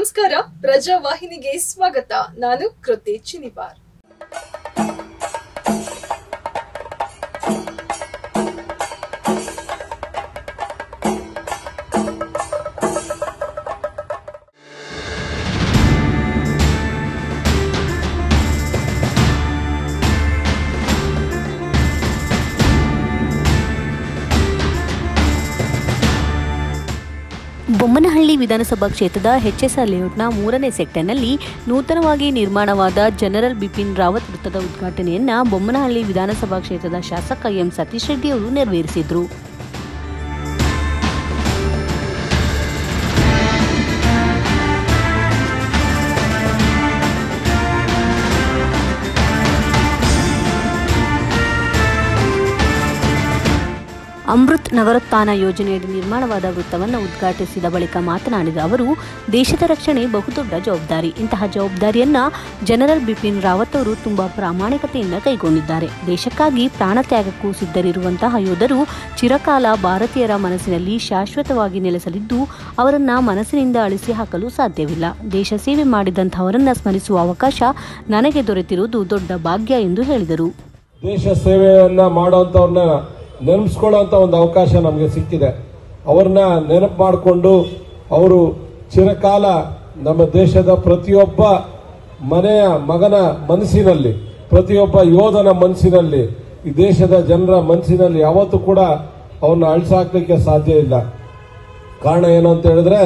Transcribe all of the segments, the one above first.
ನಮಸ್ಕಾರ ಪ್ರಜಾವಾಹಿನಿಗೆ ಸ್ವಾಗತ ನಾನು ಕೃತಿ ಚಿನಿವಾರ್ ಬೊಮ್ಮನಹಳ್ಳಿ ವಿಧಾನಸಭಾ ಕ್ಷೇತ್ರದ ಎಚ್ಎಸ್ಆರ್ ಲೇಔಟ್ನ ಮೂರನೇ ಸೆಕ್ಟರ್ನಲ್ಲಿ ನೂತನವಾಗಿ ನಿರ್ಮಾಣವಾದ ಜನರಲ್ ಬಿಪಿನ್ ರಾವತ್ ವೃತ್ತದ ಉದ್ಘಾಟನೆಯನ್ನ ಬೊಮ್ಮನಹಳ್ಳಿ ವಿಧಾನಸಭಾ ಕ್ಷೇತ್ರದ ಶಾಸಕ ಎಂ ಸತೀಶ್ ರೆಡ್ಡಿ ಅವರು ನೆರವೇರಿಸಿದರು ಅಮೃತ್ ನಗರೋತ್ಥಾನ ಯೋಜನೆಯಡಿ ನಿರ್ಮಾಣವಾದ ವೃತ್ತವನ್ನು ಉದ್ಘಾಟಿಸಿದ ಬಳಿಕ ಮಾತನಾಡಿದ ಅವರು ದೇಶದ ರಕ್ಷಣೆ ಬಹುದೊಡ್ಡ ಜವಾಬ್ದಾರಿ ಇಂತಹ ಜವಾಬ್ದಾರಿಯನ್ನ ಜನರಲ್ ಬಿಪಿನ್ ರಾವತ್ ಅವರು ತುಂಬಾ ಪ್ರಾಮಾಣಿಕತೆಯಿಂದ ಕೈಗೊಂಡಿದ್ದಾರೆ ದೇಶಕ್ಕಾಗಿ ಪ್ರಾಣ ತ್ಯಾಗಕ್ಕೂ ಸಿದ್ಧರಿರುವಂತಹ ಯೋಧರು ಚಿರಕಾಲ ಭಾರತೀಯರ ಮನಸ್ಸಿನಲ್ಲಿ ಶಾಶ್ವತವಾಗಿ ನೆಲೆಸಲಿದ್ದು ಅವರನ್ನ ಮನಸ್ಸಿನಿಂದ ಅಳಿಸಿ ಹಾಕಲು ಸಾಧ್ಯವಿಲ್ಲ ದೇಶ ಸೇವೆ ಮಾಡಿದಂತಹವರನ್ನ ಸ್ಮರಿಸುವ ಅವಕಾಶ ನನಗೆ ದೊರೆತಿರುವುದು ದೊಡ್ಡ ಭಾಗ್ಯ ಎಂದು ಹೇಳಿದರು ದೇಶ ಸೇವೆಯನ್ನ ಮಾಡೋಂಥವ್ರನ್ನ ನೆನಪಿಸ್ಕೊಳ್ಳೋಂಥ ಒಂದು ಅವಕಾಶ ನಮಗೆ ಸಿಕ್ಕಿದೆ ಅವ್ರನ್ನ ನೆನಪು ಮಾಡಿಕೊಂಡು ಅವರು ಚಿರಕಾಲ ನಮ್ಮ ದೇಶದ ಪ್ರತಿಯೊಬ್ಬ ಮನೆಯ ಮಗನ ಮನಸ್ಸಿನಲ್ಲಿ ಪ್ರತಿಯೊಬ್ಬ ಯೋಧನ ಮನಸ್ಸಿನಲ್ಲಿ ಈ ದೇಶದ ಜನರ ಮನಸ್ಸಿನಲ್ಲಿ ಯಾವತ್ತೂ ಕೂಡ ಅವ್ರನ್ನ ಅಳಿಸಾಕ್ಲಿಕ್ಕೆ ಸಾಧ್ಯ ಇಲ್ಲ ಕಾರಣ ಏನು ಅಂತ ಹೇಳಿದ್ರೆ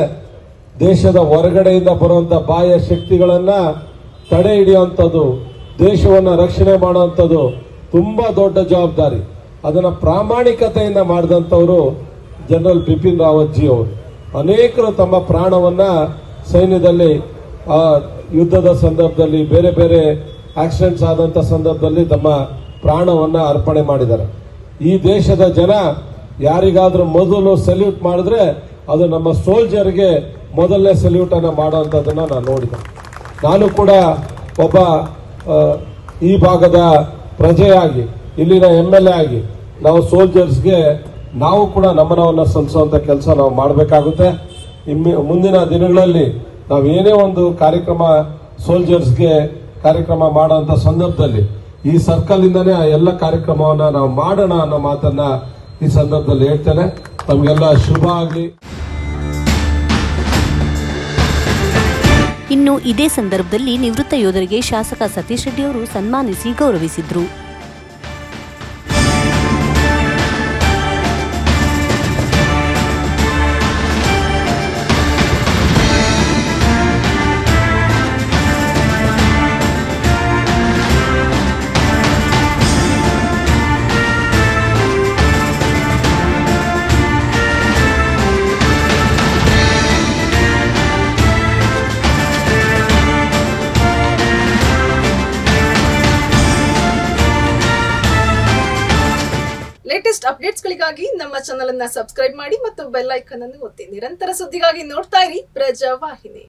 ದೇಶದ ಹೊರಗಡೆಯಿಂದ ಬರುವಂತ ಬಾಹ್ಯ ಶಕ್ತಿಗಳನ್ನ ತಡೆ ಹಿಡಿಯುವಂಥದ್ದು ದೇಶವನ್ನ ರಕ್ಷಣೆ ಮಾಡುವಂಥದ್ದು ತುಂಬಾ ದೊಡ್ಡ ಜವಾಬ್ದಾರಿ ಅದನ್ನ ಪ್ರಾಮಾಣಿಕತೆಯಿಂದ ಮಾಡಿದಂಥವ್ರು ಜನರಲ್ ಬಿಪಿನ್ ರಾವತ್ ಜಿ ಅವರು ಅನೇಕರು ತಮ್ಮ ಪ್ರಾಣವನ್ನ ಸೈನ್ಯದಲ್ಲಿ ಆ, ಯುದ್ಧದ ಸಂದರ್ಭದಲ್ಲಿ ಬೇರೆ ಬೇರೆ ಆಕ್ಸಿಡೆಂಟ್ಸ್ ಆದಂತ ಸಂದರ್ಭದಲ್ಲಿ ತಮ್ಮ ಪ್ರಾಣವನ್ನ ಅರ್ಪಣೆ ಮಾಡಿದ್ದಾರೆ ಈ ದೇಶದ ಜನ ಯಾರಿಗಾದ್ರೂ ಮೊದಲು ಸಲ್ಯೂಟ್ ಮಾಡಿದ್ರೆ ಅದು ನಮ್ಮ ಸೋಲ್ಜರ್ಗೆ ಮೊದಲನೇ ಸಲ್ಯೂಟ್ ಅನ್ನ ಮಾಡುವಂತದನ್ನ ನಾನು ನೋಡಿದೆ ನಾನು ಕೂಡ ಒಬ್ಬ ಆ, ಈ ಭಾಗದ ಪ್ರಜೆಯಾಗಿ ಇಲ್ಲಿನ ಎಂ ಎಲ್ ಎ ಆಗಿ ನಾವು ಸೋಲ್ಜರ್ಸ್ಗೆ ನಾವು ಕೂಡ ನಮನವನ್ನ ಸಲ್ಲಿಸುವಂತ ಕೆಲಸ ನಾವು ಮಾಡಬೇಕಾಗುತ್ತೆ ಇಮ್ಮಿ ಮುಂದಿನ ದಿನಗಳಲ್ಲಿ ನಾವು ಏನೇ ಒಂದು ಕಾರ್ಯಕ್ರಮ ಸೋಲ್ಜರ್ಸ್ಗೆ ಕಾರ್ಯಕ್ರಮ ಮಾಡುವಂತ ಸಂದರ್ಭದಲ್ಲಿ ಈ ಸರ್ಕಲ್ ಇಂದಾನೇ ಆ ಎಲ್ಲ ಕಾರ್ಯಕ್ರಮವನ್ನ ನಾವು ಮಾಡೋಣ ಅನ್ನೋ ಮಾತನ್ನ ಈ ಸಂದರ್ಭದಲ್ಲಿ ಹೇಳ್ತೇನೆ ತಮಗೆಲ್ಲ ಶುಭ ಆಗಲಿ ಇನ್ನು ಇದೇ ಸಂದರ್ಭದಲ್ಲಿ ನಿವೃತ್ತ ಯೋಧರಿಗೆ ಶಾಸಕ ಸತೀಶ್ ರೆಡ್ಡಿ ಅವರು ಸನ್ಮಾನಿಸಿ ಗೌರವಿಸಿದ್ರು ಲೇಟೆಸ್ಟ್ ಅಪ್ಡೇಟ್ಸ್ಗಳಿಗಾಗಿ ನಮ್ಮ ಚಾನೆಲ್ ಅನ್ನ ಸಬ್ಸ್ಕ್ರೈಬ್ ಮಾಡಿ ಮತ್ತು ಬೆಲ್ ಐಕನ್ ಅನ್ನು ಒತ್ತಿ ನಿರಂತರ ಸುದ್ದಿಗಾಗಿ ನೋಡ್ತಾ ಇರಿ ಪ್ರಜಾವಾಹಿನಿ